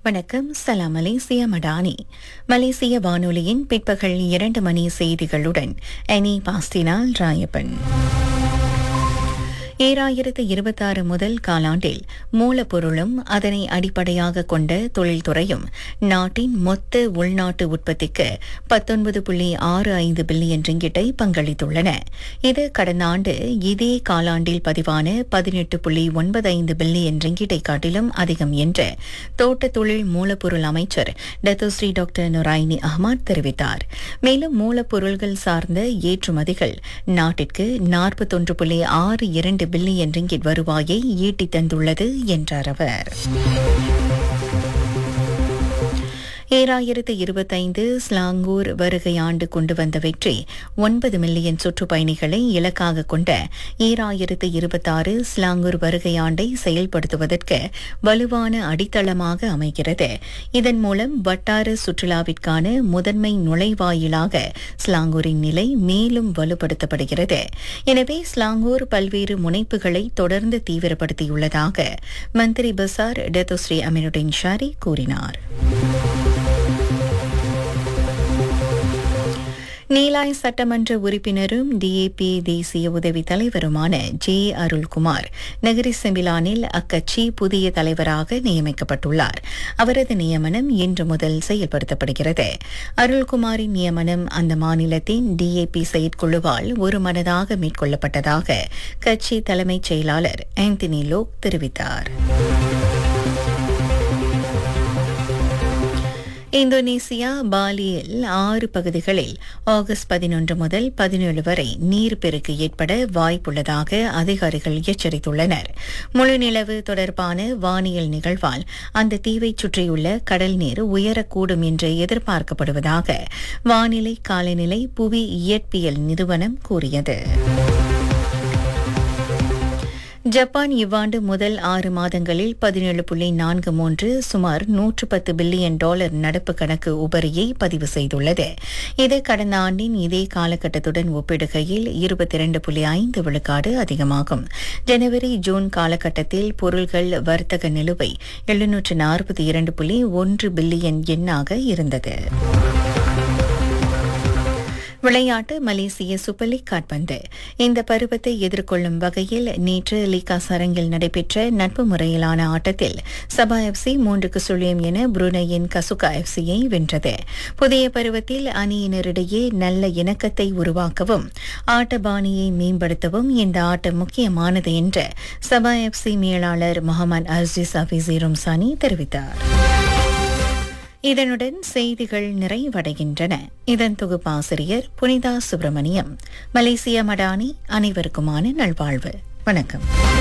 வணக்கம் சலாம் மலேசிய மடானி மலேசிய வானொலியின் பிற்பகல் இரண்டு மணி செய்திகளுடன் எனி பாஸ்டினால் ராயப்பன் ஏழாயிரத்து இருபத்தாறு முதல் காலாண்டில் மூலப்பொருளும் அதனை அடிப்படையாக கொண்ட தொழில்துறையும் நாட்டின் மொத்த உள்நாட்டு உற்பத்திக்கு பத்தொன்பது புள்ளி ஆறு ஐந்து பில்லியன் ரிங்கிட்டை பங்களித்துள்ளன இது கடந்த ஆண்டு இதே காலாண்டில் பதிவான பதினெட்டு புள்ளி ஒன்பது ஐந்து பில்லியன் ரிங்கிட்டை காட்டிலும் அதிகம் என்று தோட்ட தொழில் மூலப்பொருள் அமைச்சர் டத்தோஸ்ரீ டாக்டர் நொராயினி அஹ்மத் தெரிவித்தார் மேலும் மூலப்பொருள்கள் சார்ந்த ஏற்றுமதிகள் நாட்டிற்கு நாற்பத்தொன்று புள்ளி ஆறு இரண்டு பில்லியன் ரிங்கிட் வருவாயை ஈட்டித் தந்துள்ளது என்றார் அவர் ஏழாயிரத்து இருபத்தைந்து ஸ்லாங்கூர் வருகை ஆண்டு கொண்டு வந்த வெற்றி ஒன்பது மில்லியன் சுற்றுப்பயணிகளை இலக்காக கொண்ட ஏழாயிரத்து இருபத்தாறு ஸ்லாங்கூர் வருகை ஆண்டை செயல்படுத்துவதற்கு வலுவான அடித்தளமாக அமைகிறது இதன் மூலம் வட்டார சுற்றுலாவிற்கான முதன்மை நுழைவாயிலாக ஸ்லாங்கூரின் நிலை மேலும் வலுப்படுத்தப்படுகிறது எனவே ஸ்லாங்கூர் பல்வேறு முனைப்புகளை தொடர்ந்து தீவிரப்படுத்தியுள்ளதாக மந்திரி பசார் டெத்தோஸ்ரீ அமினுடின் ஷாரி கூறினார் நீலாய் சட்டமன்ற உறுப்பினரும் டிஏபி தேசிய உதவி தலைவருமான ஜே அருள்குமார் நகரி செம்பிலானில் அக்கட்சி புதிய தலைவராக நியமிக்கப்பட்டுள்ளார் அவரது நியமனம் இன்று முதல் செயல்படுத்தப்படுகிறது அருள்குமாரின் நியமனம் அந்த மாநிலத்தின் டிஏபி செயற்குழுவால் ஒருமனதாக மேற்கொள்ளப்பட்டதாக கட்சி தலைமைச் செயலாளர் ஆந்தனி லோக் தெரிவித்தார் இந்தோனேசியா பாலியில் ஆறு பகுதிகளில் ஆகஸ்ட் பதினொன்று முதல் பதினேழு வரை நீர்ப்பெருக்கு ஏற்பட வாய்ப்புள்ளதாக அதிகாரிகள் எச்சரித்துள்ளனர் முழு நிலவு தொடர்பான வானியல் நிகழ்வால் அந்த தீவைச் சுற்றியுள்ள கடல் நீர் உயரக்கூடும் என்று எதிர்பார்க்கப்படுவதாக வானிலை காலநிலை புவி இயற்பியல் நிறுவனம் கூறியது ஜப்பான் இவ்வாண்டு முதல் ஆறு மாதங்களில் பதினேழு புள்ளி நான்கு மூன்று சுமார் நூற்று பத்து பில்லியன் டாலர் நடப்பு கணக்கு உபரியை பதிவு செய்துள்ளது இது கடந்த ஆண்டின் இதே காலகட்டத்துடன் ஒப்பிடுகையில் இருபத்தி இரண்டு புள்ளி ஐந்து விழுக்காடு அதிகமாகும் ஜனவரி ஜூன் காலகட்டத்தில் பொருள்கள் வர்த்தக நிலுவை எழுநூற்று நாற்பத்தி இரண்டு புள்ளி ஒன்று பில்லியன் எண்ணாக இருந்தது விளையாட்டு மலேசிய சூப்பர் லீக் காட்பந்து இந்த பருவத்தை எதிர்கொள்ளும் வகையில் நேற்று லீகா சரங்கில் நடைபெற்ற நட்பு முறையிலான ஆட்டத்தில் சபா எஃப்சி மூன்றுக்கு சுழியம் என புருனையின் கசுகா எஃப்சியை வென்றது புதிய பருவத்தில் அணியினரிடையே நல்ல இணக்கத்தை உருவாக்கவும் ஆட்ட பாணியை மேம்படுத்தவும் இந்த ஆட்டம் முக்கியமானது என்று சபா எஃப்சி மேலாளர் முகமது அர்ஜிஸ் அபிசி ரும்சானி தெரிவித்தார் இதனுடன் செய்திகள் நிறைவடைகின்றன இதன் தொகுப்பாசிரியர் புனிதா சுப்பிரமணியம் மலேசிய மடானி அனைவருக்குமான நல்வாழ்வு வணக்கம்